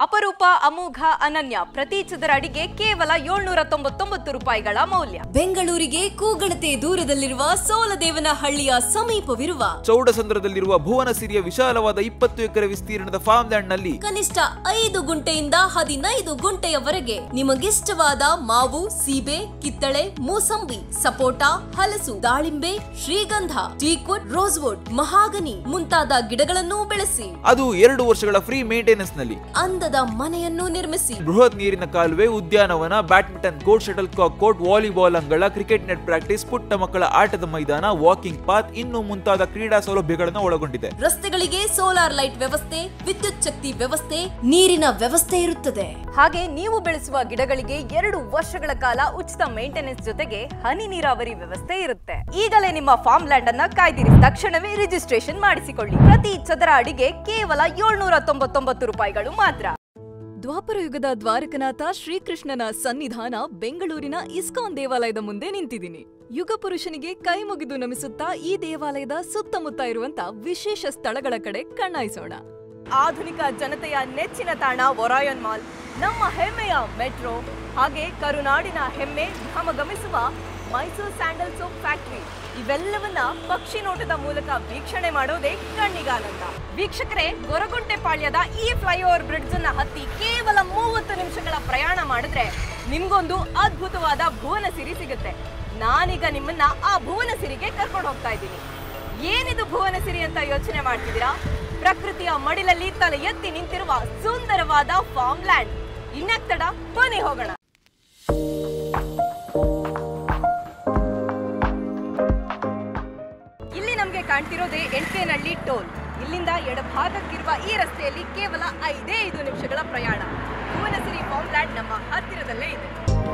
ಅಪರೂಪ ಅಮೋಘ ಅನನ್ಯ ಪ್ರತಿ ಚದರ ಅಡಿಗೆ ಕೇವಲ ಏಳ್ನೂರ ತೊಂಬತ್ತೊಂಬತ್ತು ರೂಪಾಯಿಗಳ ಮೌಲ್ಯ ಬೆಂಗಳೂರಿಗೆ ಕೂಗಳತೆ ದೂರದಲ್ಲಿರುವ ಸೋಲದೇವನಹಳ್ಳಿಯ ಸಮೀಪವಿರುವ ಚೌಡಸಂದ್ರದಲ್ಲಿರುವ ಭುವನಸಿರಿಯ ವಿಶಾಲವಾದ ಇಪ್ಪತ್ತು ಎಕರೆ ವಿಸ್ತೀರ್ಣದ ಫಾರ್ಮ್ ಲ್ಯಾಂಡ್ ನಲ್ಲಿ ಕನಿಷ್ಠ ಐದು ಗುಂಟೆಯಿಂದ ಹದಿನೈದು ಗುಂಟೆಯವರೆಗೆ ನಿಮಗಿಷ್ಟವಾದ ಮಾವು ಸೀಬೆ ಕಿತ್ತಳೆ ಮೂಸಂಬಿ ಸಪೋಟ ಹಲಸು ದಾಳಿಂಬೆ ಶ್ರೀಗಂಧ ಟೀಕ್ವುಡ್ ರೋಸ್ವುಡ್ ಮಹಾಗನಿ ಮುಂತಾದ ಗಿಡಗಳನ್ನು ಬೆಳೆಸಿ ಅದು ಎರಡು ವರ್ಷಗಳ ಫ್ರೀ ಮೇಂಟೆನೆನ್ಸ್ ನಲ್ಲಿ ಅಂದದ ಮನೆಯನ್ನು ನಿರ್ಮಿಸಿ ಬೃಹತ್ ನೀರಿನ ಕಾಲುವೆ ಉದ್ಯಾನವನ badminton court shuttle cock court volleyball ಅಂಗಳ ಕ್ರಿಕೆಟ್ ನೆಟ್ ಪ್ರಾಕ್ಟೀಸ್ ಪುಟ್ಟ ಮಕ್ಕಳ ಆಟದ ಮೈದಾನ ವಾಕಿಂಗ್ ಪಾತ್ ಇನ್ನು ಮುಂತಾದ ಕ್ರೀಡಾ ಸೌಲಭ್ಯಗಳನ್ನು ಒಳಗೊಂಡಿದೆ ರಸ್ತೆಗಳಿಗೆ ಸೋಲಾರ್ ಲೈಟ್ ವ್ಯವಸ್ಥೆ ವಿದ್ಯುತ್ ಶಕ್ತಿ ವ್ಯವಸ್ಥೆ ನೀರಿನ ವ್ಯವಸ್ಥೆ ಇರುತ್ತದೆ ಹಾಗೆ ನೀವು ಬೆಳೆಸುವ ಗಿಡಗಳಿಗೆ ಎರಡು ವರ್ಷಗಳ ಕಾಲ ಉಚಿತ ಮೇಂಟೆನೆನ್ಸ್ ಜೊತೆಗೆ ಹನಿ ನೀರಾವರಿ ವ್ಯವಸ್ಥೆ ಇರುತ್ತೆ ಈಗಲೇ ನಿಮ್ಮ ಫಾರ್ಮ್ ಲ್ಯಾಂಡ್ ಅನ್ನ ಕಾಯ್ದಿರಿ ತಕ್ಷಣವೇ ರಿಜಿಸ್ಟ್ರೇಷನ್ ಮಾಡಿಸಿಕೊಳ್ಳಿ ಪ್ರತಿ ಚದರ ಅಡಿಗೆ ಕೇವಲ ಏಳ್ನೂರ ತೊಂಬತ್ತೊಂಬತ್ತು ರೂಪಾಯಿಗಳು ಮಾತ್ರ ದ್ವಾಪರ ಯುಗದ ದ್ವಾರಕನಾಥ ಶ್ರೀಕೃಷ್ಣನ ಸನ್ನಿಧಾನ ಬೆಂಗಳೂರಿನ ಇಸ್ಕಾನ್ ದೇವಾಲಯದ ಮುಂದೆ ನಿಂತಿದ್ದೀನಿ ಯುಗ ಪುರುಷನಿಗೆ ಕೈ ಮುಗಿದು ನಮಿಸುತ್ತಾ ಈ ದೇವಾಲಯದ ಸುತ್ತಮುತ್ತ ಇರುವಂತ ವಿಶೇಷ ಸ್ಥಳಗಳ ಕಡೆ ಕಣ್ಣಾಯಿಸೋಣ ಆಧುನಿಕ ಜನತೆಯ ನೆಚ್ಚಿನ ತಾಣ ಒರಾಯನ್ ಮಾಲ್ ನಮ್ಮ ಹೆಮ್ಮೆಯ ಮೆಟ್ರೋ ಹಾಗೆ ಕರುನಾಡಿನ ಹೆಮ್ಮೆ ಘಮಘಮಿಸುವ ಮೈಸೂರು ಸ್ಯಾಂಡಲ್ ಸೋಪ್ ಫ್ಯಾಕ್ಟರಿ ಇವೆಲ್ಲವನ್ನ ಪಕ್ಷಿ ನೋಟದ ಮೂಲಕ ವೀಕ್ಷಣೆ ಮಾಡೋದೇ ಕಣ್ಣಿಗಾನಂದ ವೀಕ್ಷಕರೇ ಗೊರಗುಂಟೆ ಪಾಳ್ಯದ ಈ ಫ್ಲೈಓವರ್ ಬ್ರಿಡ್ಜ್ ಅನ್ನ ಹತ್ತಿ ಕೇವಲ ಮೂವತ್ತು ನಿಮಿಷಗಳ ಪ್ರಯಾಣ ಮಾಡಿದ್ರೆ ನಿಮ್ಗೊಂದು ಅದ್ಭುತವಾದ ಭುವನ ಸಿರಿ ಸಿಗುತ್ತೆ ನಾನೀಗ ನಿಮ್ಮನ್ನ ಆ ಭುವನ ಸಿರಿಗೆ ಕರ್ಕೊಂಡು ಹೋಗ್ತಾ ಇದ್ದೀನಿ ಏನಿದು ಭುವನಸಿರಿ ಅಂತ ಯೋಚನೆ ಮಾಡ್ತಿದ್ದೀರಾ ಪ್ರಕೃತಿಯ ಮಡಿಲಲ್ಲಿ ತಲೆ ಎತ್ತಿ ನಿಂತಿರುವ ಸುಂದರವಾದ ಫಾರ್ಮ್ ಲ್ಯಾಂಡ್ ಇನ್ಯಾಕ್ ತಡ ಬನ್ನಿ ಹೋಗೋಣ ಇಲ್ಲಿ ನಮ್ಗೆ ಕಾಣ್ತಿರೋದೇ ಎಂಟೇನಹಳ್ಳಿ ಟೋಲ್ ಇಲ್ಲಿಂದ ಎಡಭಾಗಕ್ಕಿರುವ ಈ ರಸ್ತೆಯಲ್ಲಿ ಕೇವಲ ಐದೇ ಐದು ನಿಮಿಷಗಳ ಪ್ರಯಾಣ ಭುವನಸಿರಿ ಫಾರ್ಮ್ ಲ್ಯಾಂಡ್ ನಮ್ಮ ಹತ್ತಿರದಲ್ಲೇ ಇದೆ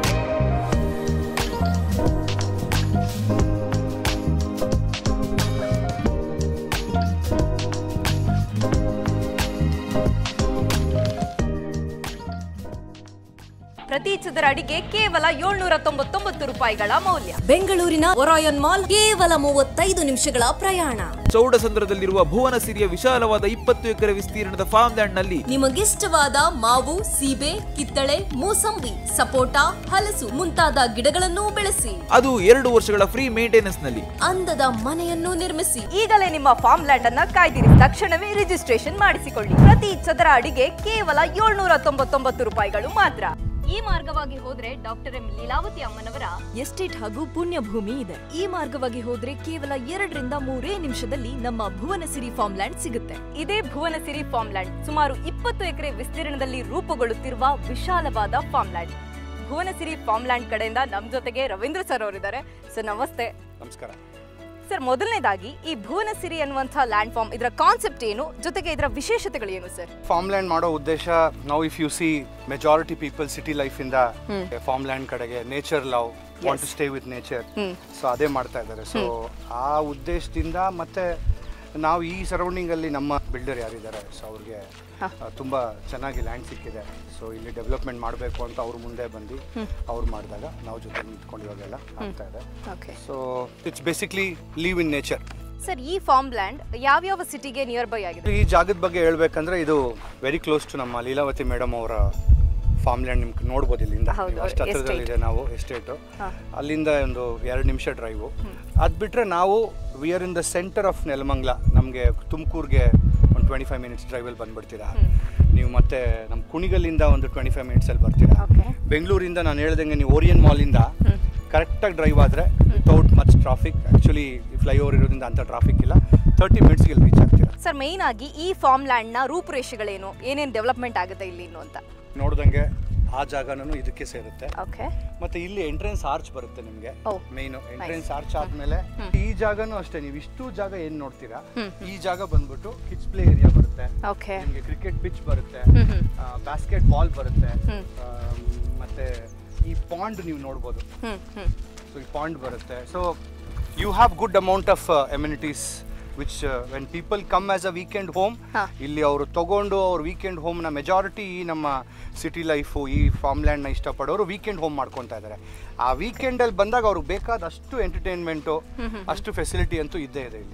ಪ್ರತಿ ಚದರ ಅಡಿಗೆ ಕೇವಲ ಏಳ್ನೂರ ತೊಂಬತ್ತೊಂಬತ್ತು ರೂಪಾಯಿಗಳ ಮೌಲ್ಯ ಬೆಂಗಳೂರಿನ ಒರಾಯನ್ ಮಾಲ್ ಕೇವಲ ಮೂವತ್ತೈದು ನಿಮಿಷಗಳ ಪ್ರಯಾಣ ಚೌಡಸಂದ್ರದಲ್ಲಿರುವ ಭುವನಸಿರಿಯ ವಿಶಾಲವಾದ ಇಪ್ಪತ್ತು ಎಕರೆ ವಿಸ್ತೀರ್ಣದ ಫಾರ್ಮ್ ಲ್ಯಾಂಡ್ ನಲ್ಲಿ ನಿಮಗಿಷ್ಟವಾದ ಮಾವು ಸೀಬೆ ಕಿತ್ತಳೆ ಮೂಸಂಬಿ ಸಪೋಟ ಹಲಸು ಮುಂತಾದ ಗಿಡಗಳನ್ನು ಬೆಳೆಸಿ ಅದು ಎರಡು ವರ್ಷಗಳ ಫ್ರೀ ಮೇಂಟೆನೆನ್ಸ್ ನಲ್ಲಿ ಅಂದದ ಮನೆಯನ್ನು ನಿರ್ಮಿಸಿ ಈಗಲೇ ನಿಮ್ಮ ಫಾರ್ಮ್ ಲ್ಯಾಂಡ್ ಅನ್ನ ಕಾಯ್ದಿರಿ ತಕ್ಷಣವೇ ರಿಜಿಸ್ಟ್ರೇಷನ್ ಮಾಡಿಸಿಕೊಳ್ಳಿ ಪ್ರತಿ ಚದರ ಅಡಿಗೆ ಕೇವಲ ಏಳ್ನೂರ ತೊಂಬತ್ತೊಂಬತ್ತು ರೂಪಾಯಿಗಳು ಮಾತ್ರ ಈ ಮಾರ್ಗವಾಗಿ ಹೋದ್ರೆ ಡಾಕ್ಟರ್ ಎಂ ಲೀಲಾವತಿ ಅಮ್ಮನವರ ಎಸ್ಟೇಟ್ ಹಾಗೂ ಪುಣ್ಯಭೂಮಿ ಇದೆ ಈ ಮಾರ್ಗವಾಗಿ ಹೋದ್ರೆ ಕೇವಲ ಎರಡರಿಂದ ಮೂರೇ ನಿಮಿಷದಲ್ಲಿ ನಮ್ಮ ಭುವನಸಿರಿ ಫಾರ್ಮ್ ಲ್ಯಾಂಡ್ ಸಿಗುತ್ತೆ ಇದೇ ಭುವನಸಿರಿ ಫಾರ್ಮ್ ಲ್ಯಾಂಡ್ ಸುಮಾರು ಇಪ್ಪತ್ತು ಎಕರೆ ವಿಸ್ತೀರ್ಣದಲ್ಲಿ ರೂಪುಗೊಳ್ಳುತ್ತಿರುವ ವಿಶಾಲವಾದ farm land Bhuvanasiri farm land ಕಡೆಯಿಂದ ನಮ್ ಜೊತೆಗೆ ರವೀಂದ್ರ ಸರ್ ಅವರಿದ್ದಾರೆ ಸರ್ ನಮಸ್ತೆ ನಮಸ್ಕಾರ ಸರ್ ಮೊದಲನೇದಾಗಿ ಈ ಭುವನಸಿರಿ ಅನ್ನುವಂಥ ಲ್ಯಾಂಡ್ ಫಾರ್ಮ್ ಇದರ ಕಾನ್ಸೆಪ್ಟ್ ಏನು ಜೊತೆಗೆ ಇದರ ವಿಶೇಷತೆಗಳು ಏನು ಸರ್ ಫಾರ್ಮ್ ಲ್ಯಾಂಡ್ ಮಾಡೋ ಉದ್ದೇಶ ನಾವು if you see majority people city life ಇಂದ ಫಾರ್ಮ್ ಲ್ಯಾಂಡ್ ಕಡೆಗೆ nature love want to stay with nature so ಅದೇ ಮಾಡ್ತಾ ಇದ್ದಾರೆ ಸೊ ಆ ಉದ್ದೇಶದಿಂದ ಮತ್ತೆ ನಾವು ಈ ಸರೌಂಡಿಂಗ್ ಅಲ್ಲಿ ನಮ್ಮ ಬಿಲ್ಡರ್ ಯಾರಿದ್ದಾರೆ ಸೊ ಅವ್ರಿಗೆ ಆ, ತುಂಬಾ ಚೆನ್ನಾಗಿ ಲ್ಯಾಂಡ್ ಸಿಕ್ಕಿದೆ ಸೊ ಇಲ್ಲಿ ಡೆವಲಪ್ಮೆಂಟ್ ಮಾಡಬೇಕು ಅಂತ ಅವ್ರ ಮುಂದೆ ಬಂದು ಅವ್ರು ಮಾಡಿದಾಗ ನಾವು ಜೊತೆ ನಿಂತ್ಕೊಂಡು ಇವಾಗೆಲ್ಲ ಆಗ್ತಾ ಇದೆ okay so it's basically live in nature sir ಈ ಫಾರ್ಮ್ ಲ್ಯಾಂಡ್ ಯಾವ್ಯಾವ ಸಿಟಿಗೆ ನಿಯರ್ ಬೈ ಆಗಿದೆ ಈ ಜಾಗದ ಬಗ್ಗೆ ಹೇಳ್ಬೇಕಂದ್ರೆ ಇದು ವೆರಿ ಕ್ಲೋಸ್ ಟು ನಮ್ಮ ಲೀಲಾವತಿ ಮೇಡಮ್ ಅವರ ಫಾರ್ಮ್ ಲ್ಯಾಂಡ್ ನಿಮ್ಗೆ ನೋಡ್ಬೋದು ಇಲ್ಲಿಂದ ಹೌದು, ನೀವು ಅಷ್ಟು ಹತ್ರದಲ್ಲಿದೆ ನಾವು ಎಸ್ಟೇಟು ಹಾ. ಅಲ್ಲಿಂದ ಒಂದು ಎರಡು ನಿಮಿಷ ಡ್ರೈವು ಅದು ಬಿಟ್ಟರೆ ನಾವು we are in the center of Nelamangala ನಮಗೆ ತುಮಕೂರಿಗೆ ಒಂದು ಟ್ವೆಂಟಿ ಫೈವ್ ಮಿನಿಟ್ಸ್ ಡ್ರೈವಲ್ಲಿ ಬಂದ್ಬಿಡ್ತೀರಾ ನೀವು ಮತ್ತೆ ನಮ್ಮ ಕುಣಿಗಲ್ಲಿಂದ ಒಂದು ಟ್ವೆಂಟಿ ಫೈವ್ ಮಿನಿಟ್ಸಲ್ಲಿ ಬರ್ತೀರಾ Okay. ಬೆಂಗಳೂರಿಂದ ನಾನು ಹೇಳ್ದಂಗೆ ನೀವು ಓರಿಯನ್ ಮಾಲಿಂದ ಕರೆಕ್ಟಾಗಿ ಡ್ರೈವ್ ಆದರೆ without much traffic actually flyover ಇರೋದ್ರಿಂದ ಅಂಥ ಟ್ರಾಫಿಕ್ ಇಲ್ಲ ತರ್ಟಿ ಮಿನಿಟ್ಸ್ಗೆ ಇಲ್ಲಿ ರೀಚ್ ಆಗ್ತೀರಾ ಸರ್ ಮೇಯ್ನ್ ಆಗಿ ಈ ಫಾರ್ಮ್ ಲ್ಯಾಂಡ್ ನ ರೂಪುರೇಷೆಗಳೇನು ಏನೇನು ಡೆವಲಪ್ಮೆಂಟ್ ಆಗುತ್ತೆ ಇಲ್ಲಿ ಇನ್ನು ಅಂತ ನೋಡ್ದಂಗೆ ಆ ಜಾಗನೂ ಇದಕ್ಕೆ ಸೇರುತ್ತೆ ಓಕೆ ಮತ್ತೆ ಇಲ್ಲಿ ಎಂಟ್ರೆನ್ಸ್ ಆರ್ಚ್ ಬರುತ್ತೆ ನಿಮ್ಗೆ ಓ, ಮೇನ್ ಎಂಟ್ರೆನ್ಸ್ ಆರ್ಚ್ ಆದ್ಮೇಲೆ ಈ ಜಾಗನೂ ಅಷ್ಟೇ ನೀವು ಇಷ್ಟು ಜಾಗ ಏನ್ ನೋಡ್ತೀರಾ ಹ್ಮ್. ಈ ಜಾಗ ಬಂದ್ಬಿಟ್ಟು ಕಿಡ್ಸ್ ಪ್ಲೇ ಏರಿಯಾ ಬರುತ್ತೆ ಓಕೆ ನಿಮ್ಗೆ ಕ್ರಿಕೆಟ್ ಪಿಚ್ ಬರುತ್ತೆ ಹ್ಮ್ ಹ್ಮ್ ಬಾಸ್ಕೆಟ್ ಬಾಲ್ ಬರುತ್ತೆ ಹ್ಮ್. ಆಮ್, ಮತ್ತೆ ಈ ಪಾಂಡ್ ನೀವು ನೋಡ್ಬೋದು ಹ್ಮ್ ಹ್ಮ್ ಸೊ ಈ ಪಾಂಡ್ ಬರುತ್ತೆ so you have good amount of amenities which when people come as uh weekend home ಹಾ. ಇಲ್ಲಿ ಅವರು ತಗೊಂಡು ಅವ್ರ ವೀಕೆಂಡ್ ಹೋಮ್ನ ಮೆಜಾರಿಟಿ ಈ ನಮ್ಮ ಸಿಟಿ ಲೈಫು ಈ ಫಾರ್ಮ್ ಲ್ಯಾಂಡ್ನ ಇಷ್ಟಪಡೋರು ವೀಕೆಂಡ್ ಹೋಮ್ ಮಾಡ್ಕೊತಾ ಇದ್ದಾರೆ ಆ ವೀಕೆಂಡಲ್ಲಿ ಬಂದಾಗ ಅವ್ರಿಗೆ ಬೇಕಾದ ಅಷ್ಟು ಎಂಟರ್ಟೈನ್ಮೆಂಟು ಅಷ್ಟು ಫೆಸಿಲಿಟಿ ಅಂತೂ ಇದ್ದೇ ಇದೆ ಇಲ್ಲಿ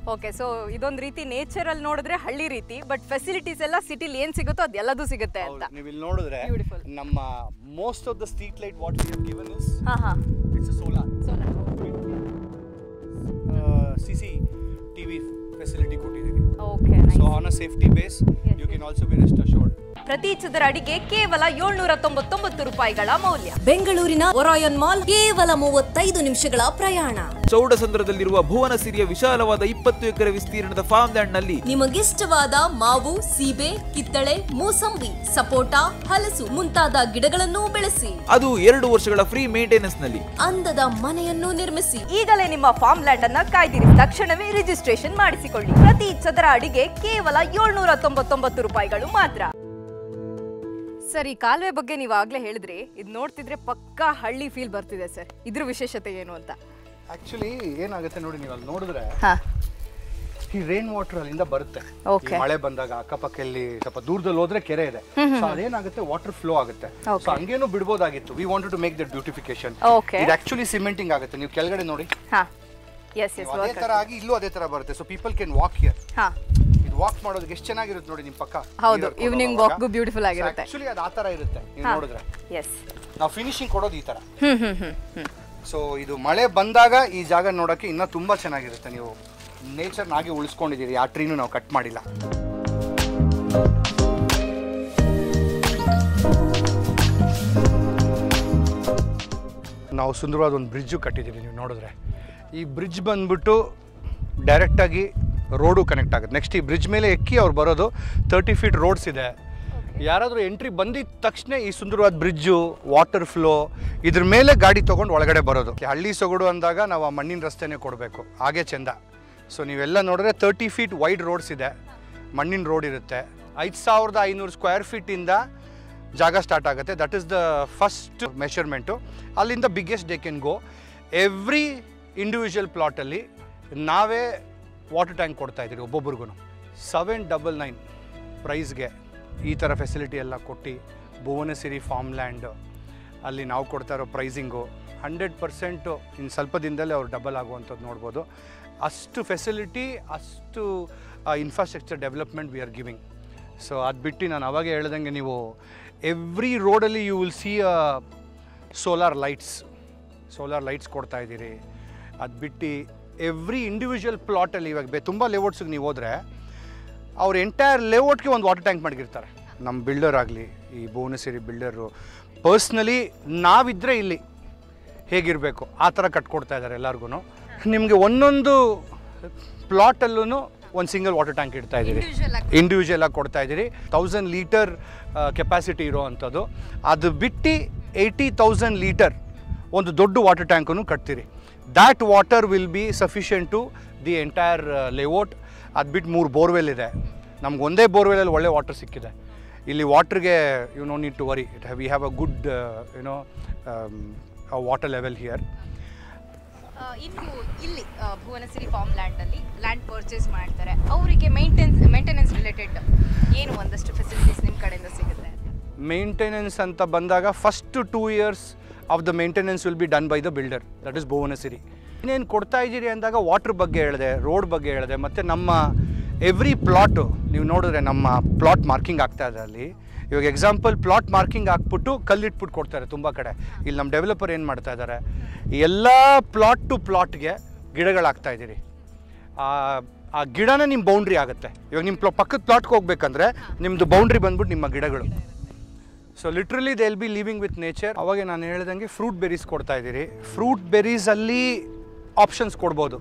ಓಕೆ ಸೊ ಇದೊಂದು ರೀತಿ ನೇಚರ್ ಅಲ್ಲಿ ನೋಡಿದ್ರೆ ಹಳ್ಳಿ ರೀತಿ ಬಟ್ ಫೆಸಿಲಿಟೀಸ್ ಎಲ್ಲ ಸಿಟಿಲಿ ಏನ್ ಸಿಗುತ್ತೋ ಅದೆಲ್ಲದೂ ಸಿಗುತ್ತೆ ಅಂತ ನೀವು ಇಲ್ಲಿ ನೋಡಿದ್ರೆ Beautiful. ನಮ್ಮ most of the street light what we have given is ಹಾ ಹಾ it's solar C C TV facility ಕೊಟ್ಟಿದ್ದೀವಿ okay so on uh safety base you can also be rest assured ಪ್ರತಿ ಚದರ ಅಡಿಗೆ ಕೇವಲ ಏಳ್ನೂರ ತೊಂಬತ್ತೊಂಬತ್ತು ರೂಪಾಯಿಗಳ ಮೌಲ್ಯ ಬೆಂಗಳೂರಿನ ಒರಾಯನ್ ಮಾಲ್ ಕೇವಲ ಮೂವತ್ತೈದು ನಿಮಿಷಗಳ ಪ್ರಯಾಣ ಚೌಡಸಂದ್ರದಲ್ಲಿರುವ ಭುವನಸಿರಿಯ ವಿಶಾಲವಾದ ಇಪ್ಪತ್ತು ಎಕರೆ ವಿಸ್ತೀರ್ಣದ ಫಾರ್ಮ್ ಲ್ಯಾಂಡ್ ನಲ್ಲಿ ನಿಮಗಿಷ್ಟವಾದ ಮಾವು ಸೀಬೆ ಕಿತ್ತಳೆ ಮೂಸಂಬಿ ಸಪೋಟ ಹಲಸು ಮುಂತಾದ ಗಿಡಗಳನ್ನೂ ಬೆಳೆಸಿ ಅದು ಎರಡು ವರ್ಷಗಳ ಫ್ರೀ ಮೇಂಟೆನೆನ್ಸ್ ನಲ್ಲಿ ಅಂದದ ಮನೆಯನ್ನು ನಿರ್ಮಿಸಿ ಈಗಲೇ ನಿಮ್ಮ ಫಾರ್ಮ್ ಲ್ಯಾಂಡ್ ಅನ್ನ ಕಾಯ್ದಿರಿ ತಕ್ಷಣವೇ ರಿಜಿಸ್ಟ್ರೇಷನ್ ಮಾಡಿಸಿಕೊಳ್ಳಿ ಪ್ರತಿ ಚದರ ಅಡಿಗೆ ಕೇವಲ ಏಳ್ನೂರ ತೊಂಬತ್ತೊಂಬತ್ತು ರೂಪಾಯಿಗಳು ಮಾತ್ರ ಸರ್ ಈ ಕಾಲುವೆ ಬಗ್ಗೆ ನೀವು ಆಗ್ಲೇ ಹೇಳಿದ್ರಿ ಇದು ನೋಡ್ತಿದ್ರೆ ಪಕ್ಕಾ ಹಳ್ಳಿ ಫೀಲ್ ಬರ್ತಿದೆ ಸರ್ ಇದ್ರ ವಿಶೇಷತೆ ಏನು ಅಂತ ಆಕ್ಚುಲಿ ಏನಾಗುತ್ತೆ ನೋಡಿ ನೀವು ಅಲ್ಲಿ ನೋಡಿದ್ರೆ ಹಾ ಈ ರೈನ್ ವಾಟರ್ ಅಲ್ಲಿಂದ ಬರುತ್ತೆ Okay. ಈ ಮಳೆ ಬಂದಾಗ ಅಕ್ಕಪಕ್ಕದಲ್ಲಿ ಸ್ವಲ್ಪ ದೂರದಲ್ಲಿ ಹೋದ್ರೆ ಕೆರೆ ಇದೆ ಸೊ ಅದೇನಾಗುತ್ತೆ ವಾಟರ್ ಫ್ಲೋ ಆಗುತ್ತೆ ಸೊ ಹಂಗೇನು ಬಿಡ್ಬೋದಾಗಿತ್ತು we wanted to make that beautification Okay. ಇದು ಆಕ್ಚುಲಿ ಸಿಮೆಂಟಿಂಗ್ ಆಗುತ್ತೆ ನೀವು ಕೆಳಗಡೆ ನೋಡಿ ಹಾ ಎಸ್ ಎಸ್ ನೀವು ಅದೇ ತರ ಆಗಿ ಇಲ್ಲೂ ಅದೇ ತರ ಬರುತ್ತೆ so people can walk here ಹಾ ಇದು ವಾಕ್ ಮಾಡೋದಕ್ಕೆ ಎಷ್ಟು ಚೆನ್ನಾಗಿರುತ್ತೆ ನೋಡಿ ನಿಮ್ ಪಕ್ಕ ಹೌದು, evening walk ಗೂ beautiful ಆಗಿರುತ್ತೆ. ಆಕ್ಚುಲಿ ಅದು ಆ ತರ ಇರುತ್ತೆ ನೀವು ನೋಡಿದ್ರೆ ಎಸ್ ನಾವು ಫಿನಿಶಿಂಗ್ ಕೊಡೋದು ಈ ತರ ಹ್ಮ್ ಹ್ಮ್ ಹ್ಮ್ ಹ್ಮ್ ಸೊ ಇದು ಮಳೆ ಬಂದಾಗ ಈ ಜಾಗ ನೋಡೋಕ್ಕೆ ಇನ್ನೂ ತುಂಬ ಚೆನ್ನಾಗಿರುತ್ತೆ ನೀವು ನೇಚರ್ನಾಗೆ ಉಳಿಸ್ಕೊಂಡಿದ್ದೀರಿ ಆ ಟ್ರೀನು ನಾವು ಕಟ್ ಮಾಡಿಲ್ಲ ನಾವು ಸುಂದರವಾದ ಒಂದು ಬ್ರಿಡ್ಜು ಕಟ್ಟಿದ್ದೀವಿ ನೀವು ನೋಡಿದ್ರೆ ಈ ಬ್ರಿಡ್ಜ್ ಬಂದ್ಬಿಟ್ಟು ಡೈರೆಕ್ಟಾಗಿ ರೋಡು ಕನೆಕ್ಟ್ ಆಗುತ್ತೆ ನೆಕ್ಸ್ಟ್ ಈ ಬ್ರಿಡ್ಜ್ ಮೇಲೆ ಎಕ್ಕಿ ಅವ್ರು ಬರೋದು ತರ್ಟಿ ಫೀಟ್ ರೋಡ್ಸ್ ಇದೆ ಯಾರಾದರೂ ಎಂಟ್ರಿ ಬಂದಿದ ತಕ್ಷಣ ಈ ಸುಂದರವಾದ ಬ್ರಿಡ್ಜು ವಾಟರ್ ಫ್ಲೋ ಇದ್ರ ಮೇಲೆ ಗಾಡಿ ತೊಗೊಂಡು ಒಳಗಡೆ ಬರೋದು ಹಳ್ಳಿ ಸೊಗಡು ಅಂದಾಗ ನಾವು ಆ ಮಣ್ಣಿನ ರಸ್ತೆನೇ ಕೊಡಬೇಕು ಹಾಗೆ ಚೆಂದ ಸೊ ನೀವೆಲ್ಲ ನೋಡಿದ್ರೆ ತರ್ಟಿ ಫೀಟ್ ವೈಡ್ ರೋಡ್ಸ್ ಇದೆ ಮಣ್ಣಿನ ರೋಡ್ ಇರುತ್ತೆ ಐದು ಸಾವಿರದ ಐನೂರು ಸ್ಕ್ವೇರ್ ಫೀಟಿಂದ ಜಾಗ ಸ್ಟಾರ್ಟ್ ಆಗುತ್ತೆ that is the first measurement ಅಲ್ಲಿಂದ biggest they can go every individual ಪ್ಲಾಟಲ್ಲಿ ನಾವೇ ವಾಟರ್ ಟ್ಯಾಂಕ್ ಕೊಡ್ತಾ ಇದ್ದೀರಿ ಒಬ್ಬೊಬ್ರಿಗೂ ಸೆವೆನ್ ಡಬಲ್ ನೈನ್ ಪ್ರೈಸ್ಗೆ ಈ ಥರ ಫೆಸಿಲಿಟಿ ಎಲ್ಲ ಕೊಟ್ಟು ಭುವನಸಿರಿ ಫಾರ್ಮ್ ಲ್ಯಾಂಡ್ ಅಲ್ಲಿ ನಾವು ಕೊಡ್ತಾ ಇರೋ ಪ್ರೈಸಿಂಗು ಹಂಡ್ರೆಡ್ ಪರ್ಸೆಂಟು ಇನ್ನು ಸ್ವಲ್ಪ ದಿನದಲ್ಲೇ ಅವ್ರು ಡಬಲ್ ಆಗುವಂಥದ್ದು ನೋಡ್ಬೋದು ಅಷ್ಟು ಫೆಸಿಲಿಟಿ ಅಷ್ಟು infrastructure development we are giving so ಅದು ಬಿಟ್ಟು ನಾನು ಅವಾಗೇ ಹೇಳ್ದಂಗೆ ನೀವು ಎವ್ರಿ ರೋಡಲ್ಲಿ you will see uh solar lights solar lights ಕೊಡ್ತಾ ಇದ್ದೀರಿ ಅದು ಬಿಟ್ಟು ಎವ್ರಿ ಇಂಡಿವಿಜುವಲ್ ಪ್ಲಾಟಲ್ಲಿ ಇವಾಗ ಬೆ ತುಂಬ ಲೇಔಟ್ಸಿಗೆ ನೀವು ಹೋದರೆ ಅವ್ರ ಎಂಟೈರ್ ಲೇಔಟ್ಗೆ ಒಂದು ವಾಟರ್ ಟ್ಯಾಂಕ್ ಮಾಡಿರ್ತಾರೆ ನಮ್ಮ ಬಿಲ್ಡರ್ ಆಗಲಿ ಈ ಭುವನಸಿರಿ ಬಿಲ್ಡರು ಪರ್ಸ್ನಲಿ ನಾವಿದ್ದರೆ ಇಲ್ಲಿ ಹೇಗಿರಬೇಕು ಆ ಥರ ಕಟ್ಕೊಡ್ತಾ ಇದ್ದಾರೆ ಎಲ್ಲರಿಗೂ ನಿಮಗೆ ಒಂದೊಂದು ಪ್ಲಾಟಲ್ಲೂ ಒಂದು ಸಿಂಗಲ್ ವಾಟರ್ ಟ್ಯಾಂಕ್ ಇಡ್ತಾ ಇದ್ದೀರಿ ಇಂಡಿವಿಜುವಲ್ ಆಗಿ ಕೊಡ್ತಾ ಇದ್ದೀರಿ ತೌಸಂಡ್ ಲೀಟರ್ ಕೆಪಾಸಿಟಿ ಇರೋ ಅಂಥದ್ದು ಅದು ಬಿಟ್ಟು ಏಯ್ಟಿ ತೌಸಂಡ್ ಲೀಟರ್ ಒಂದು ದೊಡ್ಡ ವಾಟರ್ ಟ್ಯಾಂಕನ್ನು ಕಟ್ತೀರಿ that water will be sufficient to the entire layout ಅದು ಬಿಟ್ಟು ಮೂರು ಬೋರ್ವೆಲ್ ಇದೆ ನಮ್ಗೆ ಒಂದೇ ಬೋರ್ವೆಲಲ್ಲಿ ಒಳ್ಳೆ ವಾಟರ್ ಸಿಕ್ಕಿದೆ ಇಲ್ಲಿ ವಾಟ್ರಿಗೆ you no need to worry it we have a good you know water level here ಆ, ಇನ್ನು ಇಲ್ಲಿ ಆ, ಭುವನಸಿರಿ ಫಾರ್ಮ್ ಲ್ಯಾಂಡ್ ಅಲ್ಲಿ ಲ್ಯಾಂಡ್ ಪರ್ಚೇಸ್ ಮಾಡ್ತಾರೆ ಅವರಿಗೆ ಮೇಂಟೆನ್ಸ್ ಮೇಂಟೆನೆನ್ಸ್ ರಿಲೇಟೆಡ್ ಏನು ಒಂದಷ್ಟು ಫೆಸಿಲಿಟೀಸ್ ನಿಮ್ಮ ಕಡೆಯಿಂದ ಸಿಗುತ್ತೆ ಮೇಂಟೆನೆನ್ಸ್ ಅಂತ ಬಂದಾಗ first two years of the maintenance will be done by the builder that is Bhuvanasiri ಇನ್ನೇನು ಕೊಡ್ತಾ ಇದ್ದೀರಿ ಅಂದಾಗ ವಾಟರ್ ಬಗ್ಗೆ ಹೇಳಿದೆ ರೋಡ್ ಬಗ್ಗೆ ಹೇಳಿದೆ ಮತ್ತು ನಮ್ಮ ಎವ್ರಿ ಪ್ಲಾಟು ನೀವು ನೋಡಿದ್ರೆ ನಮ್ಮ ಪ್ಲಾಟ್ ಮಾರ್ಕಿಂಗ್ ಆಗ್ತಾ ಇದೆ ಅಲ್ಲಿ ಇವಾಗ ಎಕ್ಸಾಂಪಲ್ ಪ್ಲಾಟ್ ಮಾರ್ಕಿಂಗ್ ಹಾಕ್ಬಿಟ್ಟು ಕಲ್ಲಿಟ್ಬಿಟ್ಟು ಕೊಡ್ತಾರೆ ತುಂಬ ಕಡೆ ಇಲ್ಲಿ ನಮ್ಮ ಡೆವಲಪರ್ ಏನು ಮಾಡ್ತಾ ಇದ್ದಾರೆ ಎಲ್ಲ ಪ್ಲಾಟ್ ಟು ಪ್ಲಾಟ್ಗೆ ಗಿಡಗಳಾಗ್ತಾ ಇದ್ದೀರಿ ಆ ಆ ಗಿಡನೇ ನಿಮ್ಮ ಬೌಂಡ್ರಿ ಆಗುತ್ತೆ ಇವಾಗ ನಿಮ್ಮ ಪ್ಲ ಪಕ್ಕದ ಪ್ಲಾಟ್ಗೆ ಹೋಗ್ಬೇಕಂದ್ರೆ ನಿಮ್ಮದು ಬೌಂಡ್ರಿ ಬಂದ್ಬಿಟ್ಟು ನಿಮ್ಮ ಗಿಡಗಳು so literally they'll be living with nature ಅವಾಗ ನಾನು ಹೇಳ್ದಂಗೆ ಫ್ರೂಟ್ ಬೆರೀಸ್ ಕೊಡ್ತಾ ಇದ್ದೀರಿ ಫ್ರೂಟ್ ಬೆರೀಸಲ್ಲಿ ಆಪ್ಷನ್ಸ್ ಕೊಡ್ಬೋದು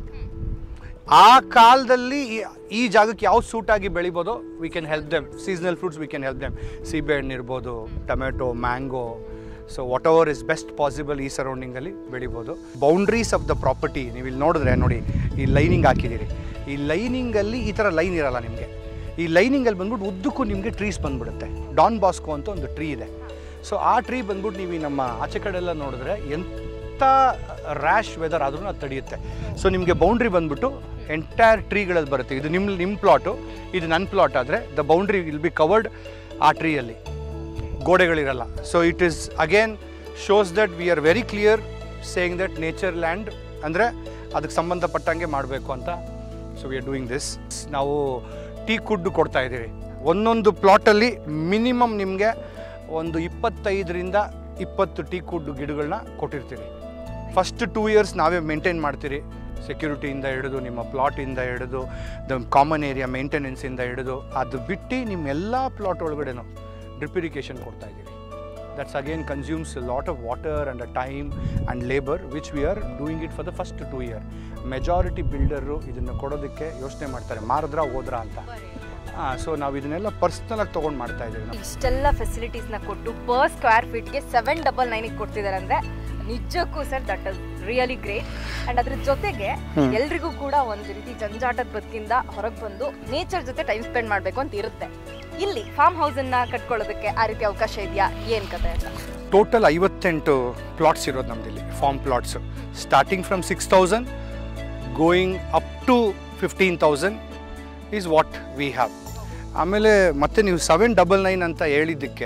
ಆ ಕಾಲದಲ್ಲಿ ಈ- ಈ ಜಾಗಕ್ಕೆ ಯಾವ್ದು ಸೂಟ್ ಆಗಿ ಬೆಳಿಬೋದು we can help them seasonal fruits we can help them ಸೀಬೆಹಣ್ಣು ಇರ್ಬೋದು tomato mango so whatever is best possible ಈ ಸರೌಂಡಿಂಗಲ್ಲಿ ಬೆಳಿಬೋದು ಬೌಂಡ್ರೀಸ್ ಆಫ್ ದ ಪ್ರಾಪರ್ಟಿ ನೀವು ಇಲ್ಲಿ ನೋಡಿದ್ರೆ ನೋಡಿ ಈ ಲೈನಿಂಗ್ ಹಾಕಿದ್ದೀರಿ ಈ ಲೈನಿಂಗಲ್ಲಿ ಈ ಥರ ಲೈನ್ ಇರಲ್ಲ ನಿಮಗೆ ಈ ಲೈನಿಂಗಲ್ಲಿ ಬಂದ್ಬಿಟ್ಟು ಉದ್ದಕ್ಕೂ ನಿಮಗೆ ಟ್ರೀಸ್ ಬಂದ್ಬಿಡುತ್ತೆ ಡಾನ್ ಬಾಸ್ಕೋ ಅಂತ ಒಂದು ಟ್ರೀ ಇದೆ ಸೊ ಆ ಟ್ರೀ ಬಂದ್ಬಿಟ್ಟು ನೀವು ಈ ನಮ್ಮ ಆಚೆ ಕಡೆ ಎಲ್ಲ ನೋಡಿದ್ರೆ ಎಂಥ ರ್ಯಾಶ್ ವೆದರ್ ಆದ್ರೂ ಅದು ತಡೆಯುತ್ತೆ ಸೊ ನಿಮಗೆ ಬೌಂಡ್ರಿ ಬಂದ್ಬಿಟ್ಟು ಎಂಟೈರ್ ಟ್ರೀಗಳಲ್ಲಿ ಬರುತ್ತೆ ಇದು ನಿಮ್ಮ ನಿಮ್ಮ ಪ್ಲಾಟು ಇದು ನನ್ನ ಪ್ಲಾಟ್ ಆದರೆ the boundary will be covered ಆ ಟ್ರೀಯಲ್ಲಿ ಗೋಡೆಗಳಿರಲ್ಲ so it is again shows that we are very clear saying that nature land ಅಂದರೆ ಅದಕ್ಕೆ ಸಂಬಂಧಪಟ್ಟಂಗೆ ಮಾಡಬೇಕು ಅಂತ so we are doing this ನಾವು ಟೀ ಕುಡ್ ಕೊಡ್ತಾ ಇದ್ದೀವಿ ಒಂದೊಂದು ಪ್ಲಾಟಲ್ಲಿ ಮಿನಿಮಮ್ ನಿಮಗೆ ಒಂದು ಇಪ್ಪತ್ತೈದರಿಂದ ಇಪ್ಪತ್ತು ಟೀ ಕುಡ್ ಗಿಡಗಳನ್ನ ಕೊಟ್ಟಿರ್ತೀರಿ ಫಸ್ಟ್ ಟೂ ಇಯರ್ಸ್ ನಾವೇ ಮೇಂಟೈನ್ ಮಾಡ್ತೀರಿ ಸೆಕ್ಯೂರಿಟಿಯಿಂದ ಹಿಡಿದು ನಿಮ್ಮ ಪ್ಲಾಟಿಂದ ಹಿಡಿದು ದ ಕಾಮನ್ ಏರಿಯಾ ಮೇಂಟೆನೆನ್ಸಿಂದ ಹಿಡಿದು ಅದು ಬಿಟ್ಟು ನಿಮ್ಮ ಎಲ್ಲ ಪ್ಲಾಟ್ ಒಳಗಡೆನೂ ಡ್ರಿಪ್ ಇರಿಗೇಷನ್ ಕೊಡ್ತಾ ಇದ್ದೀವಿ that's again consumes lot of water and uh time and labour which we are doing it for the first two year majority ಬಿಲ್ಡರು ಇದನ್ನು ಕೊಡೋದಕ್ಕೆ ಯೋಚನೆ ಮಾಡ್ತಾರೆ ಮಾರಿದ್ರಾ ಹೋದ್ರಾ ಅಂತ ಹಾಂ ಸೊ ನಾವು ಇದನ್ನೆಲ್ಲ ಪರ್ಸ್ನಲಾಗಿ ತೊಗೊಂಡು ಮಾಡ್ತಾ ಇದ್ದೀವಿ ನಾವು ಇಷ್ಟೆಲ್ಲ ಫೆಸಿಲಿಟೀಸ್ನ ಕೊಟ್ಟು ಪರ್ ಸ್ಕ್ವೇರ್ ಫೀಟ್ಗೆ ಸೆವೆನ್ ಡಬಲ್ ನೈನಿಗೆ ಕೊಡ್ತಿದ್ದಾರೆ ಅಂದರೆ ನಿಜಕ್ಕೂ sir that is really great and ಅದ್ರ ಜೊತೆಗೆ ಎಲ್ರಿಗೂ ಕೂಡ ಒಂದು ರೀತಿ ಜಂಜಾಟದ ಬದುಕಿಂದ ಹೊರಗೆ ಬಂದು ನೇಚರ್ ಜೊತೆ ಟೈಮ್ ಸ್ಪೆಂಡ್ ಮಾಡಬೇಕು ಅಂತ ಇರುತ್ತೆ ಇಲ್ಲಿ ಫಾರ್ಮ್ ಹೌಸನ್ನು ಕಟ್ಕೊಳ್ಳೋದಕ್ಕೆ ಆ ರೀತಿ ಅವಕಾಶ ಇದೆಯಾ ಏನು ಕತೆ ಅಂತ ಟೋಟಲ್ ಐವತ್ತೆಂಟು ಪ್ಲಾಟ್ಸ್ ಇರೋದು ನಮ್ಮದಿಲ್ಲಿ farm plots starting from six thousand going up to fifteen thousand is what we have ಆಮೇಲೆ ಮತ್ತೆ ನೀವು ಸೆವೆನ್ ಡಬಲ್ ನೈನ್ ಅಂತ ಹೇಳಿದ್ದಕ್ಕೆ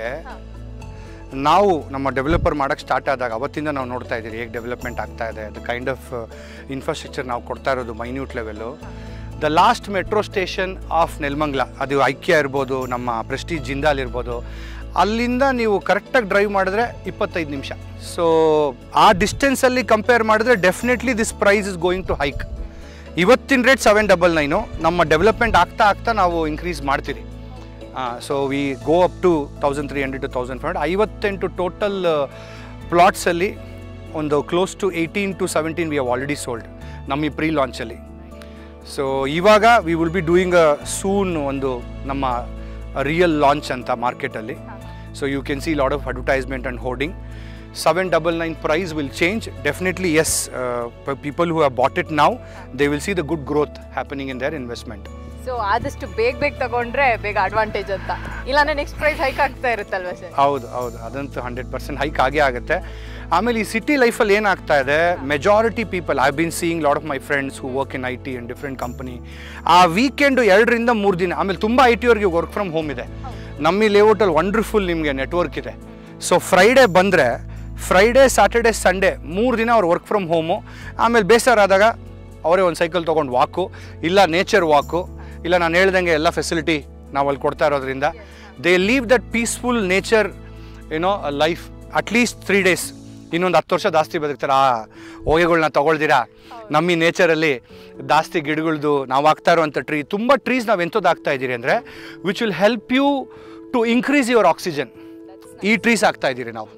ನಾವು ನಮ್ಮ ಡೆವಲಪರ್ ಮಾಡೋಕ್ಕೆ ಸ್ಟಾರ್ಟ್ ಆದಾಗ ಅವತ್ತಿಂದ ನಾವು ನೋಡ್ತಾ ಇದ್ದೀರಿ ಹೇಗೆ ಡೆವಲಪ್ಮೆಂಟ್ ಆಗ್ತಾ ಇದೆ ದ ಕೈಂಡ್ ಆಫ್ ಇನ್ಫ್ರಾಸ್ಟ್ರಕ್ಚರ್ ನಾವು ಕೊಡ್ತಾ ಇರೋದು minute level the last metro station of Nelamangala ಅದು ಐಕ್ಯ ಇರ್ಬೋದು ನಮ್ಮ ಪ್ರೆಸ್ಟೀಜ್ ಜಿಂದಾಲ್ ಇರ್ಬೋದು ಅಲ್ಲಿಂದ ನೀವು ಕರೆಕ್ಟಾಗಿ ಡ್ರೈವ್ ಮಾಡಿದ್ರೆ ಇಪ್ಪತ್ತೈದು ನಿಮಿಷ ಸೊ ಆ ಡಿಸ್ಟೆನ್ಸಲ್ಲಿ ಕಂಪೇರ್ ಮಾಡಿದ್ರೆ definitely this price is going to hike ಇವತ್ತಿನ ರೇಟ್ ಸೆವೆನ್ ಡಬಲ್ ನೈನು ನಮ್ಮ ಡೆವಲಪ್ಮೆಂಟ್ ಆಗ್ತಾ ಆಗ್ತಾ ನಾವು ಇನ್ಕ್ರೀಸ್ ಮಾಡ್ತೀರಿ so we go up to thousand three hundred to thousand five hundred ಐವತ್ತೆಂಟು ಟೋಟಲ್ ಪ್ಲಾಟ್ಸಲ್ಲಿ ಒಂದು close to eighteen to seventeen we have already sold ನಮ್ಮ ಈ ಪ್ರೀ ಲಾಂಚಲ್ಲಿ ಸೊ ಇವಾಗ we will be doing uh soon ಒಂದು ನಮ್ಮ ರಿಯಲ್ ಲಾಂಚ್ ಅಂತ ಮಾರ್ಕೆಟಲ್ಲಿ so you can see lot of advertisement and hoarding seven double nine price will change definitely yes people who have bought it now they will see the good growth happening in their investment so ಆದಷ್ಟು ಬೇಗ ಬೇಗ ತಗೊಂಡ್ರೆ ಬೇಗ advantage ಅಂತ ಇಲ್ಲಾಂದ್ರೆ next price hike ಆಗ್ತಾ ಇರುತ್ತಲ್ವಾ sir ಹೌದು ಹೌದು ಅದಂತೂ ಹಂಡ್ರೆಡ್ ಪರ್ಸೆಂಟ್ ಹೈಕ್ ಆಗೇ ಆಗುತ್ತೆ ಆಮೇಲೆ ಈ ಸಿಟಿ ಲೈಫಲ್ಲಿ ಏನಾಗ್ತಾ ಇದೆ majority people I been seeing lot of my friends who work in I T and different company ಆ ವೀಕೆಂಡು ಎರಡರಿಂದ ಮೂರು ದಿನ ಆಮೇಲೆ ತುಂಬ ಐ ಟಿ ಅವ್ರಿಗೆ ವರ್ಕ್ ಫ್ರಮ್ ಹೋಮ್ ಇದೆ ನಮ್ಮ ಈ ಲೇಔಟಲ್ಲಿ ವಂಡರ್ಫುಲ್ ನಿಮಗೆ ನೆಟ್ವರ್ಕ್ ಇದೆ ಸೊ ಫ್ರೈಡೇ ಬಂದರೆ ಫ್ರೈಡೇ ಸ್ಯಾಟರ್ಡೇ ಸಂಡೇ ಮೂರು ದಿನ ಅವ್ರು ವರ್ಕ್ ಫ್ರಮ್ ಹೋಮು ಆಮೇಲೆ ಬೇಸರಾದಾಗ ಅವರೇ ಒಂದು ಸೈಕಲ್ ತೊಗೊಂಡು ವಾಕು ಇಲ್ಲ ನೇಚರ್ ವಾಕು ಇಲ್ಲ ನಾನು ಹೇಳ್ದಂಗೆ ಎಲ್ಲ ಫೆಸಿಲಿಟಿ ನಾವು ಅಲ್ಲಿ ಕೊಡ್ತಾ ಇರೋದ್ರಿಂದ they leave that peaceful nature ಏನೋ ಲೈಫ್ ಅಟ್ಲೀಸ್ಟ್ ತ್ರೀ ಡೇಸ್ ಇನ್ನೊಂದು ಹತ್ತು ವರ್ಷ ಜಾಸ್ತಿ ಬದುಕ್ತಾರೆ ಆ ಹೊಗೆಗಳ್ನ ತಗೊಳ್ದಿರಾ ನಮ್ಮ ಈ ನೇಚರಲ್ಲಿ ಜಾಸ್ತಿ ಗಿಡಗಳ್ದು ನಾವು ಹಾಕ್ತಾ ಇರುವಂಥ ಟ್ರೀ ತುಂಬ ಟ್ರೀಸ್ ನಾವು ಎಂಥದ್ದು ಹಾಕ್ತಾ ಇದ್ದೀರಿ ಅಂದರೆ which will help you to increase your oxygen ಈ ಟ್ರೀಸ್ ಹಾಕ್ತಾ ಇದ್ದೀರಿ ನಾವು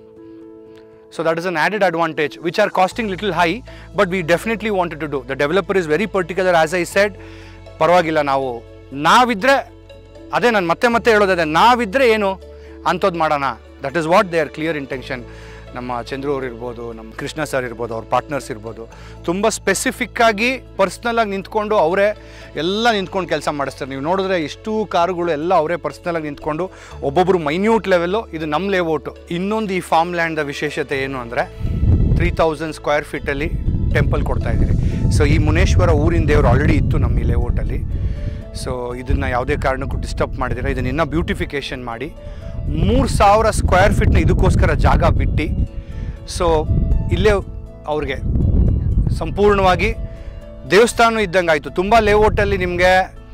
So that is an added advantage, which are costing little high, but we definitely wanted to do. The developer is very particular, as I said, ಪರವಾಗಿಲ್ಲ ನಾವು ನಾವಿದ್ರೆ ಅದೇ ನಾನು ಮತ್ತೆ ಮತ್ತೆ ಹೇಳೋದದೆ ನಾವಿದ್ರೆ ಏನು ಅಂಥದ್ದು ಮಾಡೋಣ that is what they are clear intention ನಮ್ಮ ಚಂದ್ರು ಅವ್ರು ಇರ್ಬೋದು ನಮ್ಮ ಕೃಷ್ಣ ಸರ್ ಇರ್ಬೋದು ಅವ್ರ ಪಾರ್ಟ್ನರ್ಸ್ ಇರ್ಬೋದು ತುಂಬ ಸ್ಪೆಸಿಫಿಕ್ಕಾಗಿ ಪರ್ಸ್ನಲಾಗಿ ನಿಂತ್ಕೊಂಡು ಅವರೇ ಎಲ್ಲ ನಿಂತ್ಕೊಂಡು ಕೆಲಸ ಮಾಡಿಸ್ತಾರೆ ನೀವು ನೋಡಿದ್ರೆ ಎಷ್ಟು ಕಾರುಗಳು ಎಲ್ಲ ಅವರೇ ಪರ್ಸ್ನಲಾಗಿ ನಿಂತ್ಕೊಂಡು ಒಬ್ಬೊಬ್ಬರು ಮೈನ್ಯೂಟ್ ಲೆವೆಲ್ಲು ಇದು ನಮ್ಮ ಲೇಔಟು ಇನ್ನೊಂದು ಈ ಫಾರ್ಮ್ ಲ್ಯಾಂಡ್ದ ವಿಶೇಷತೆ ಏನು ಅಂದರೆ ತ್ರೀ ತೌಸಂಡ್ ಸ್ಕ್ವೇರ್ ಫೀಟಲ್ಲಿ ಟೆಂಪಲ್ ಕೊಡ್ತಾ ಇದ್ದೀರಿ ಸೊ ಈ ಮುನೇಶ್ವರ ಊರಿನ ದೇವರು ಆಲ್ರೆಡಿ ಇತ್ತು ನಮ್ಮ ಈ ಲೇಔಟಲ್ಲಿ ಸೊ ಇದನ್ನು ಯಾವುದೇ ಕಾರಣಕ್ಕೂ ಡಿಸ್ಟರ್ಬ್ ಮಾಡಿದಿರ ಇದನ್ನ ಇನ್ನೂ ಬ್ಯೂಟಿಫಿಕೇಷನ್ ಮಾಡಿ ಮೂರು ಸಾವಿರ ಸ್ಕ್ವೇರ್ ಫೀಟ್ನ ಇದಕ್ಕೋಸ್ಕರ ಜಾಗ ಬಿಟ್ಟು ಸೊ ಇಲ್ಲೇ ಅವ್ರಿಗೆ ಸಂಪೂರ್ಣವಾಗಿ ದೇವಸ್ಥಾನ ಇದ್ದಂಗೆ ಆಯಿತು ತುಂಬ ಲೇಔಟಲ್ಲಿ ನಿಮಗೆ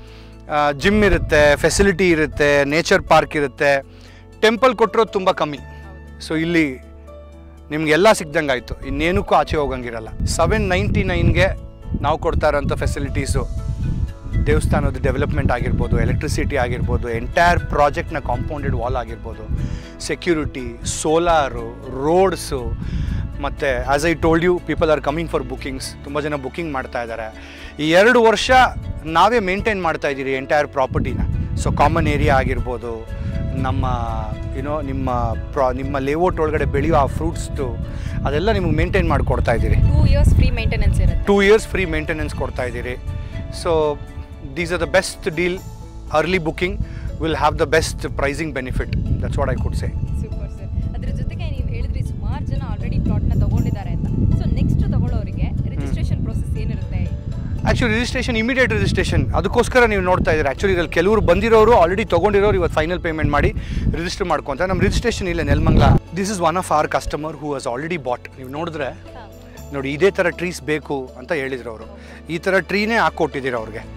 ಜಿಮ್ ಇರುತ್ತೆ ಫೆಸಿಲಿಟಿ ಇರುತ್ತೆ ನೇಚರ್ ಪಾರ್ಕ್ ಇರುತ್ತೆ ಟೆಂಪಲ್ ಕೊಟ್ಟಿರೋದು ತುಂಬ ಕಮ್ಮಿ ಸೊ ಇಲ್ಲಿ ನಿಮಗೆಲ್ಲ ಸಿಗ್ದಂಗೆ ಆಯಿತು ಇನ್ನೇನಕ್ಕೂ ಆಚೆ ಹೋಗಂಗಿರಲ್ಲ ಸೆವೆನ್ ನೈಂಟಿ ನೈನ್ಗೆ ನಾವು ಕೊಡ್ತಾ ಇರೋಂಥ ಫೆಸಿಲಿಟೀಸು ದೇವಸ್ಥಾನದ ಡೆವಲಪ್ಮೆಂಟ್ ಆಗಿರ್ಬೋದು ಎಲೆಕ್ಟ್ರಿಸಿಟಿ ಆಗಿರ್ಬೋದು ಎಂಟೈರ್ ಪ್ರಾಜೆಕ್ಟ್ನ ಕಾಂಪೌಂಡೆಡ್ ವಾಲ್ ಆಗಿರ್ಬೋದು ಸೆಕ್ಯೂರಿಟಿ ಸೋಲಾರು ರೋಡ್ಸು ಮತ್ತು as I told you people are coming for bookings ತುಂಬ ಜನ ಬುಕಿಂಗ್ ಮಾಡ್ತಾ ಇದ್ದಾರೆ ಈ ಎರಡು ವರ್ಷ ನಾವೇ ಮೇಂಟೈನ್ ಮಾಡ್ತಾ ಇದ್ದೀರಿ ಎಂಟೈರ್ ಪ್ರಾಪರ್ಟಿನ ಸೊ ಕಾಮನ್ ಏರಿಯಾ ಆಗಿರ್ಬೋದು ನಮ್ಮ ಏನೋ ನಿಮ್ಮ ಪ್ರಾ ನಿಮ್ಮ ಲೇಔಟ್ ಒಳಗಡೆ ಬೆಳೆಯೋ ಆ ಫ್ರೂಟ್ಸ್ದು ಅದೆಲ್ಲ ನಿಮಗೆ ಮೇಂಟೈನ್ ಮಾಡಿ ಕೊಡ್ತಾ ಇದ್ದೀರಿ ಟೂ ಇಯರ್ಸ್ ಫ್ರೀ ಮೇಂಟೆನೆನ್ಸ್ ಇರುತ್ತೆ ಟೂ ಇಯರ್ಸ್ ಫ್ರೀ ಮೇಂಟೆನೆನ್ಸ್ ಕೊಡ್ತಾ ಇದ್ದೀರಿ so these are the best deal early booking will have the best pricing benefit that's what I could say super sir ಅದ್ರ ಜೊತೆಗೆ ನೀವು ಹೇಳಿದ್ರಿ ಸುಮಾರು ಜನ ಆಲ್ರೆಡಿ ಪ್ಲಾಟ್ನ ತಗೊಂಡಿದ್ದಾರೆ ಅಂತ ಸೊ ನೆಕ್ಸ್ಟ್ ತಗೊಳ್ಳೋರಿಗೆ ರಿಜಿಸ್ಟ್ರೇಷನ್ ಪ್ರೊಸೆಸ್ ಏನಿರುತ್ತೆ ಆ್ಯಕ್ಚುಲಿ ರಿಜಿಸ್ಟ್ರೇಷನ್ ಇಮಿಡಿಯೇಟ್ ರಿಜಿಸ್ಟ್ರೇಷನ್ ಅದಕ್ಕೋಸ್ಕರ ನೀವು ನೋಡ್ತಾ ಇದ್ದೀರಿ ಆ್ಯಕ್ಚುಲಿ ಇದ್ರಲ್ಲಿ ಕೆಲವರು ಬಂದಿರೋರು ಆಲ್ರೆಡಿ ತೊಗೊಂಡಿರೋರು ಇವತ್ತು ಫೈನಲ್ ಪೇಮೆಂಟ್ ಮಾಡಿ ರಿಜಿಸ್ಟರ್ ಮಾಡ್ಕೊಂತ ನಮ್ಮ ರಿಜಿಸ್ಟ್ರೇಷನ್ ಇಲ್ಲ Nelamangala this is one of our customer who has already bot ನೀವು ನೋಡಿದ್ರೆ ನೋಡಿ ಇದೇ ಥರ ಟ್ರೀಸ್ ಬೇಕು ಅಂತ ಹೇಳಿದ್ರು ಅವರು ಈ ಥರ ಟ್ರೀನೇ ಹಾಕ್ಕೊಟ್ಟಿದ್ದೀರ ಅವ್ರಿಗೆ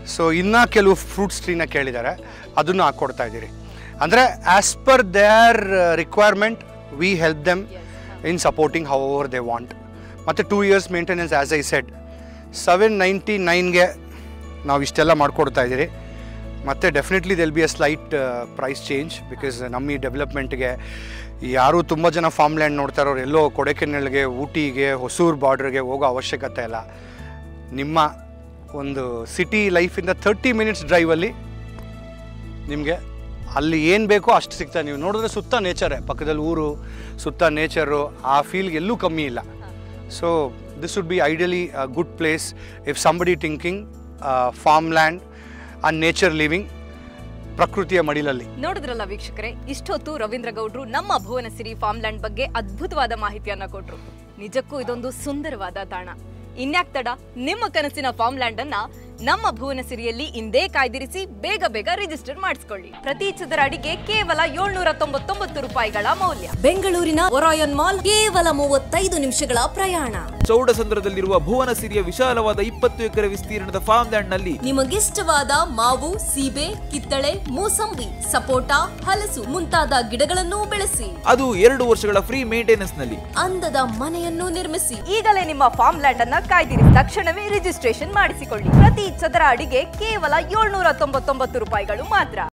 ಸೊ ಇನ್ನೂ ಕೆಲವು ಫ್ರೂಟ್ಸ್ ಟ್ರೀನ ಕೇಳಿದ್ದಾರೆ ಅದನ್ನು ಹಾಕ್ಕೊಡ್ತಾ ಇದ್ದೀರಿ ಅಂದರೆ as per their requirement we help them in supporting however they want ಮತ್ತು two years maintenance as I said seven ninety ನೈನ್ಗೆ ನಾವು ಇಷ್ಟೆಲ್ಲ ಮಾಡಿಕೊಡ್ತಾ ಇದ್ದೀರಿ ಮತ್ತು definitely they'll be a slight price change because ನಮ್ಮ ಈ ಡೆವಲಪ್ಮೆಂಟ್ಗೆ ಯಾರೂ ತುಂಬ ಜನ ಫಾರ್ಮ್ ಲ್ಯಾಂಡ್ ನೋಡ್ತಾ ಇರೋರು ಎಲ್ಲೋ ಕೊಡೈಕೆನಲ್ಗೆ ಊಟಿಗೆ ಹೊಸೂರು ಬಾರ್ಡ್ರಿಗೆ ಹೋಗೋ ಅವಶ್ಯಕತೆ ಇಲ್ಲ ನಿಮ್ಮ ಒಂದು ಸಿಟಿ ಲೈಫಿಂದ ತರ್ಟಿ ಮಿನಿಟ್ಸ್ ಡ್ರೈವಲ್ಲಿ ನಿಮಗೆ ಅಲ್ಲಿ ಏನು ಬೇಕೋ ಅಷ್ಟು ಸಿಗ್ತದೆ ನೀವು ನೋಡಿದ್ರೆ ಸುತ್ತ ನೇಚರೇ ಪಕ್ಕದಲ್ಲಿ ಊರು ಸುತ್ತ ನೇಚರು ಆ ಫೀಲ್ಗೆ ಎಲ್ಲೂ ಕಮ್ಮಿ ಇಲ್ಲ so this would be ideally good place if somebody thinking farm land and nature living ಪ್ರಕೃತಿಯ ಮಡಿಲಲ್ಲಿ ನೋಡಿದ್ರಲ್ಲ ವೀಕ್ಷಕರೇ ಇಷ್ಟೊತ್ತು ರವೀಂದ್ರ ಗೌಡ್ರು ನಮ್ಮ ಭುವನಸಿರಿ ಫಾರ್ಮ್ಲ್ಯಾಂಡ್ ಬಗ್ಗೆ ಅದ್ಭುತವಾದ ಮಾಹಿತಿಯನ್ನ ಕೊಟ್ರು ನಿಜಕ್ಕೂ ಇದೊಂದು ಸುಂದರವಾದ ತಾಣ ಇನ್ಯಾಕ್ ತಡ ನಿಮ್ಮ ಕನಸಿನ ಫಾರ್ಮ್ಲ್ಯಾಂಡ್ ಅನ್ನ ನಮ್ಮ ಭುವನಸಿರಿಯಲ್ಲಿ ಇಂದೇ ಕಾಯ್ದಿರಿಸಿ ಬೇಗ ಬೇಗ ರಿಜಿಸ್ಟರ್ ಮಾಡಿಸ್ಕೊಳ್ಳಿ ಪ್ರತಿ ಚದರ ಅಡಿಗೆ ಕೇವಲ ಏಳ್ನೂರ ತೊಂಬತ್ತೊಂಬತ್ತು ರೂಪಾಯಿಗಳ ಮೌಲ್ಯ ಬೆಂಗಳೂರಿನ ಒರಾಯನ್ ಮಾಲ್ ಕೇವಲ ಮೂವತ್ತೈದು ನಿಮಿಷಗಳ ಪ್ರಯಾಣ ಚೌಡಸಂದ್ರದಲ್ಲಿರುವ ಭುವನ ಸಿರಿಯ ವಿಶಾಲವಾದ ಇಪ್ಪತ್ತು ಎಕರೆ ವಿಸ್ತೀರ್ಣದ ಫಾರ್ಮ್ ಲ್ಯಾಂಡ್ ನಲ್ಲಿ ನಿಮಗಿಷ್ಟವಾದ ಮಾವು ಸೀಬೆ ಕಿತ್ತಳೆ ಮೂಸಂಬಿ ಸಪೋಟ ಹಲಸು ಮುಂತಾದ ಗಿಡಗಳನ್ನು ಬೆಳೆಸಿ ಅದು ಎರಡು ವರ್ಷಗಳ ಫ್ರೀ ಮೇಂಟೆನೆನ್ಸ್ ನಲ್ಲಿ ಅಂದದ ಮನೆಯನ್ನು ನಿರ್ಮಿಸಿ ಈಗಲೇ ನಿಮ್ಮ ಫಾರ್ಮ್ ಲ್ಯಾಂಡ್ ಅನ್ನ ಕಾಯ್ದಿರಿಸಿ ತಕ್ಷಣವೇ ರಿಜಿಸ್ಟ್ರೇಷನ್ ಮಾಡಿಸಿಕೊಳ್ಳಿ ಪ್ರತಿ ಚದರ ಅಡಿಗೆ ಕೇವಲ ಏಳ್ನೂರ ತೊಂಬತ್ತೊಂಬತ್ತು ರೂಪಾಯಿಗಳು ಮಾತ್ರ